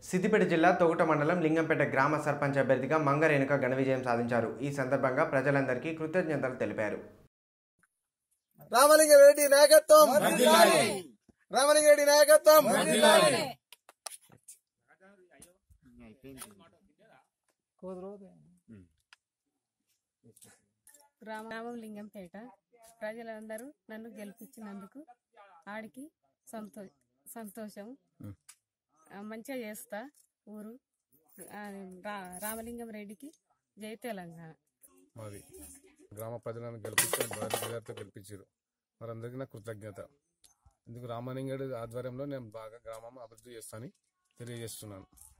సిద్దిపేట జిల్లా తొగుట మండలం లింగంపేట గ్రామ సర్పంచ్ అభ్యర్థిగా మంగ రేణుక ఘన విజయం సాధించారు ఈ సందర్భంగా ప్రజలందరికీ కృతజ్ఞతలు తెలిపారు రామలింగారెడ్డి నాయకత్వం రామలింగారెడ్డి నాయకత్వం గ్రామం లింగంపేట ప్రజలందరూ నన్ను గెలిపించినందుకు ఆడికి సంతో సంతోషం ఆ, మంచిగా చేస్తా ఊరు ఆ, రా- రామలింగం రెడ్డికి జై తెలంగాణ మాది గ్రామ ప్రజలను గెలిపించి భారీ మెజార్టీతో గెలిపించారు వారందరికీ నా కృతజ్ఞత ఇందుకు రామలింగడు ఆధ్వర్యంలో నేను బాగా గ్రామం అభివృద్ధి చేస్తానని తెలియజేస్తున్నాను